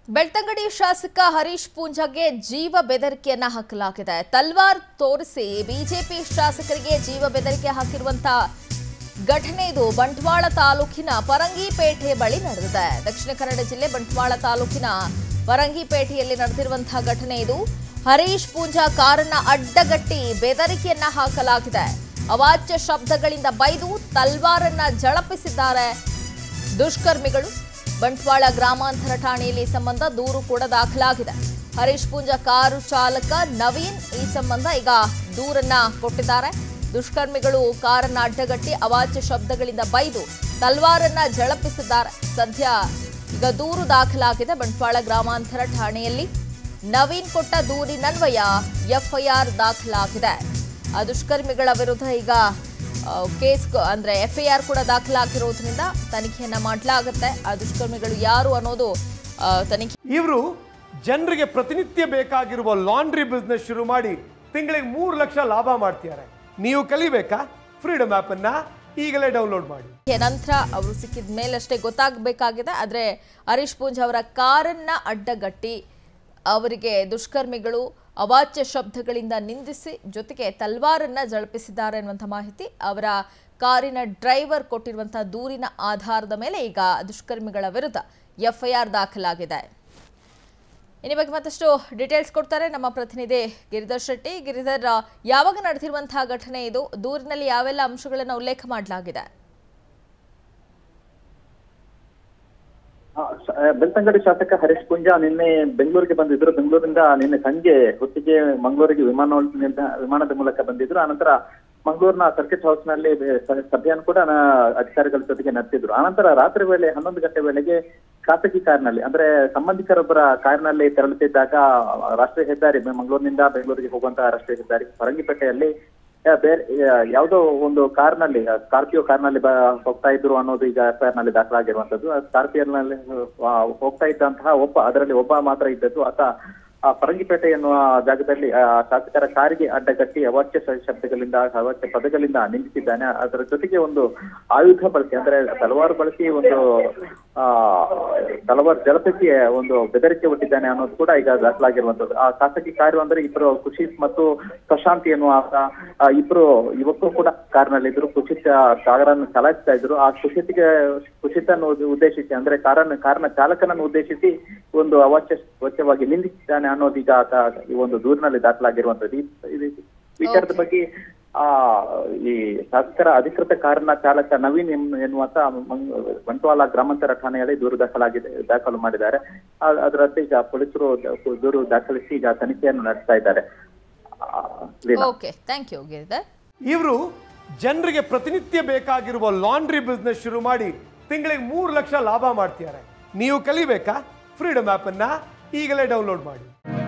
ಬೆಳ್ತಂಗಡಿ ಶಾಸಕ ಹರೀಶ್ ಪೂಂಜಾಗೆ ಜೀವ ಬೆದರಿಕೆಯನ್ನ ಹಾಕಲಾಗಿದೆ ತಲ್ವಾರ್ ತೋರಿಸಿ ಬಿಜೆಪಿ ಶಾಸಕರಿಗೆ ಜೀವ ಬೆದರಿಕೆ ಹಾಕಿರುವಂತ ಘಟನೆ ಇದು ಬಂಟ್ವಾಳ ತಾಲೂಕಿನ ಪರಂಗಿಪೇಟೆ ಬಳಿ ನಡೆದಿದೆ ದಕ್ಷಿಣ ಕನ್ನಡ ಜಿಲ್ಲೆ ಬಂಟ್ವಾಳ ತಾಲೂಕಿನ ಪರಂಗಿಪೇಟೆಯಲ್ಲಿ ನಡೆದಿರುವಂತಹ ಘಟನೆ ಇದು ಹರೀಶ್ ಪೂಂಜಾ ಕಾರನ್ನ ಅಡ್ಡಗಟ್ಟಿ ಬೆದರಿಕೆಯನ್ನ ಹಾಕಲಾಗಿದೆ ಅವಾಚ್ಯ ಶಬ್ದಗಳಿಂದ ಬೈದು ತಲ್ವಾರನ್ನ ಜಳಪಿಸಿದ್ದಾರೆ ದುಷ್ಕರ್ಮಿಗಳು ಬಂಟ್ವಾಳ ಗ್ರಾಮಾಂತರ ಠಾಣೆಯಲ್ಲಿ ಈ ಸಂಬಂಧ ದೂರು ಕೂಡ ದಾಖಲಾಗಿದೆ ಹರೀಶ್ ಪೂಂಜಾ ಕಾರು ಚಾಲಕ ನವೀನ್ ಈ ಸಂಬಂಧ ಈಗ ದೂರನ್ನ ಕೊಟ್ಟಿದ್ದಾರೆ ದುಷ್ಕರ್ಮಿಗಳು ಕಾರನ್ನ ಅಡ್ಡಗಟ್ಟಿ ಅವಾಚ್ಯ ಶಬ್ದಗಳಿಂದ ಬೈದು ತಲ್ವಾರನ್ನ ಜಳಪಿಸಿದ್ದಾರೆ ಸದ್ಯ ಈಗ ದೂರು ದಾಖಲಾಗಿದೆ ಬಂಟ್ವಾಳ ಗ್ರಾಮಾಂತರ ಠಾಣೆಯಲ್ಲಿ ನವೀನ್ ಕೊಟ್ಟ ದೂರಿನನ್ವಯ ಎಫ್ಐಆರ್ ದಾಖಲಾಗಿದೆ ಆ ದುಷ್ಕರ್ಮಿಗಳ ವಿರುದ್ಧ ಈಗ ಆ, ಕೇಸ್ ಕ- ಅಂದ್ರೆ ಎಫ್ಐಆರ್ ಕೂಡ ದಾಖಲಾಗಿರೋದ್ರಿಂದ ತನಿಖೆಯನ್ನ ಮಾಡಲಾಗುತ್ತೆ ಆ ದುಷ್ಕರ್ಮಿಗಳು ಯಾರು ಅನ್ನೋದು ಆ, ತನಿಖೆ ಇವರು ಜನರಿಗೆ ಪ್ರತಿನಿತ್ಯ ಬೇಕಾಗಿರುವ ಲಾಂಡ್ರಿ ಬಿಸ್ನೆಸ್ ಶುರು ಮಾಡಿ ತಿಂಗಳಿಗೆ ಮೂರು ಲಕ್ಷ ಲಾಭ ಮಾಡ್ತಿದ್ದಾರೆ ನೀವು ಕಲಿಬೇಕಾ ಫ್ರೀಡಮ್ ಆಪ್ ಅನ್ನ ಈಗಲೇ ಡೌನ್ಲೋಡ್ ಮಾಡಿ ನಂತರ ಅವರು ಸಿಕ್ಕಿದ ಮೇಲಷ್ಟೇ ಗೊತ್ತಾಗಬೇಕಾಗಿದೆ ಆದರೆ ಹರೀಶ್ ಪೂಂಜ್ ಅವರ ಕಾರನ್ನ ಅಡ್ಡಗಟ್ಟಿ ಅವರಿಗೆ ದುಷ್ಕರ್ಮಿಗಳು ಅವಾಚ್ಯ ಶಬ್ದಗಳಿಂದ ನಿಂದಿಸಿ ಜೊತೆಗೆ ತಲ್ವಾರನ್ನ ಜಳಪಿಸಿದ್ದಾರೆ ಅನ್ನುವಂಥ ಮಾಹಿತಿ ಅವರ ಕಾರಿನ ಡ್ರೈವರ್ ಕೊಟ್ಟಿರುವಂತಹ ದೂರಿನ ಆಧಾರದ ಮೇಲೆ ಈಗ ದುಷ್ಕರ್ಮಿಗಳ ವಿರುದ್ಧ ಎಫ್ಐಆರ್ ದಾಖಲಾಗಿದೆ ಇನ್ನು ಈ ಬಗ್ಗೆ ಮತ್ತಷ್ಟು ಡೀಟೇಲ್ಸ್ ಕೊಡ್ತಾರೆ ನಮ್ಮ ಪ್ರತಿನಿಧಿ ಗಿರಿಧರ್ ಶೆಟ್ಟಿ ಗಿರಿಧರ್ ಯಾವಾಗ ನಡೆದಿರುವಂತಹ ಘಟನೆ ಇದು ದೂರಿನಲ್ಲಿ ಯಾವೆಲ್ಲ ಅಂಶಗಳನ್ನು ಉಲ್ಲೇಖ ಮಾಡಲಾಗಿದೆ ಆ, ಶ- ಆ, ಬೆಳ್ತಂಗಡಿ ಶಾಸಕ ಹರೀಶ್ ಪುಂಜಾ ನಿನ್ನೆ ಬೆಂಗಳೂರಿಗೆ ಬಂದಿದ್ರು ಬೆಂಗಳೂರಿಂದ ನಿನ್ನೆ ಸಂಜೆ ಹೊತ್ತಿಗೆ ಮಂಗಳೂರಿಗೆ ವಿಮಾನ ವಿಮಾನದ ಮೂಲಕ ಬಂದಿದ್ರು ಆನಂತರ ಮಂಗಳೂರಿನ ಸರ್ಕಿಟ್ ಹೌಸ್ ನಲ್ಲಿ ಬೆ- ಸಭೆಯನ್ನು ಕೂಡ ನ- ಅಧಿಕಾರಿಗಳ ಜೊತೆಗೆ ನಡೆಸಿದ್ರು ಆನಂತರ ರಾತ್ರಿ ವೇಳೆ ಹನ್ನೊಂದು ಗಂಟೆ ವೇಳೆಗೆ ಖಾಸಗಿ ಕಾರ್ನಲ್ಲಿ ಅಂದ್ರೆ ಸಂಬಂಧಿಕರೊಬ್ಬರ ಕಾರ್ನಲ್ಲಿ ತೆರಳುತ್ತಿದ್ದಾಗ ರಾಷ್ಟ್ರೀಯ ಹೆದ್ದಾರಿ ಮಂಗಳೂರಿನಿಂದ ಬೆಂಗಳೂರಿಗೆ ಹೋಗುವಂತಹ ರಾಷ್ಟ್ರೀಯ ಹೆದ್ದಾರಿ ಪರಂಗಿಪೇಟೆಯಲ್ಲಿ ಆ, ಬೇರೆ ಆ, ಯಾವುದೋ ಒಂದು ಕಾರ್ನಲ್ಲಿ ಸ್ಕಾರ್ಪಿಯೋ ಕಾರ್ನಲ್ಲಿ ಬ- ಹೋಗ್ತಾ ಇದ್ರು ಅನ್ನೋದು ಈಗ ಎಫ್ಐಆರ್ ನಲ್ಲಿ ದಾಖಲಾಗಿರುವಂತದ್ದು ಸ್ಕಾರ್ಪಿಯೋನಲ್ಲಿ ಆ, ಹೋಗ್ತಾ ಇದ್ದಂತಹ ಒಬ್ಬ ಅದರಲ್ಲಿ ಒಬ್ಬ ಮಾತ್ರ ಇದ್ದದ್ದು ಆತ ಆ ಪರಂಗಿಪೇಟೆ ಎನ್ನುವ ಜಾಗದಲ್ಲಿ ಆ ಶಾಸಕರ ಕಾರಿಗೆ ಅಡ್ಡಗಟ್ಟಿ ಅವಾಚ್ಯ ಶ- ಶಬ್ದಗಳಿಂದ ಅವಾಚ್ಯ ಪದಗಳಿಂದ ನಿಂದಿಸಿದ್ದಾನೆ ಅದರ ಜೊತೆಗೆ ಒಂದು ಆಯುಧ ಬಳಸಿ ಅಂದ್ರೆ ತಲವಾರು ಬಳಸಿ ಒಂದು ಆ ತಲವಾರು ಜಲಪಿಸಿ ಒಂದು ಬೆದರಿಕೆ ಒಡ್ಡಿದ್ದಾನೆ ಅನ್ನೋದು ಕೂಡ ಈಗ ದಾಖಲಾಗಿರುವಂತದ್ದು ಆ ಖಾಸಗಿ ಕಾರು ಅಂದ್ರೆ ಇಬ್ಬರು ಕುಶಿತ್ ಮತ್ತು ಪ್ರಶಾಂತ್ ಎನ್ನುವ ಆತ, ಆ ಇಬ್ರು ಯುವಕರು ಕೂಡ ಕಾರ್ನಲ್ಲಿ ಇದ್ರು ಕುಶಿತ್ ಆ ಕಾರನ್ನು ಚಲಾಯಿಸ್ತಾ ಇದ್ರು ಆ ಕುಶಿತ್ಗೆ ಕುಶಿತನ್ನು ಉದ್ದೇಶಿಸಿ ಅಂದ್ರೆ ಕಾರನ್ನ ಕಾರಿನ ಚಾಲಕನನ್ನು ಉದ್ದೇಶಿಸಿ ಒಂದು ಅವಾಚ್ಯ ವಾಚ್ಯವಾಗಿ ನಿಂದಿಸಿದ್ದಾನೆ ಅನ್ನೋದು ಈಗ ಆತ ಈ ಒಂದು ದೂರಿನಲ್ಲಿ ದಾಖಲಾಗಿರುವಂತದ್ದು ಈ- ಇದು ವಿಚಾರದ ಬಗ್ಗೆ ಆ ಈ ಶಾಸಕರ ಅಧಿಕೃತ ಕಾರಿನ ಚಾಲಕ ನವೀನ್ ಎನ್- ಎನ್ನುವಂತ ಮಂಗ್- ಬಂಟ್ವಾಳ ಗ್ರಾಮಾಂತರ ಠಾಣೆಯಲ್ಲಿ ದೂರು ದಾಖಲಾಗಿದೆ ದಾಖಲು ಮಾಡಿದ್ದಾರೆ ಆ- ಅದರಂತೆ ಈಗ ಪೊಲೀಸರು ದ- ದೂರು ದಾಖಲಿಸಿ ಈಗ ತನಿಖೆಯನ್ನು ನಡೆಸ್ತಾ ಇದ್ದಾರೆ ಆ, Leena. Okay thank you Giridhar ಇವರು ಜನರಿಗೆ ಪ್ರತಿನಿತ್ಯ ಬೇಕಾಗಿರುವ ಲಾಂಡ್ರಿ ಬಿಸ್ನೆಸ್ ಶುರು ಮಾಡಿ ತಿಂಗಳಿಗೆ ಮೂರು ಲಕ್ಷ ಲಾಭ ಮಾಡ್ತಿದ್ದಾರೆ ನೀವು ಕಲಿಬೇಕಾ ಫ್ರೀಡಮ್ ಆಪ್ ಅನ್ನ ಈಗಲೇ ಡೌನ್ಲೋಡ್ ಮಾಡಿ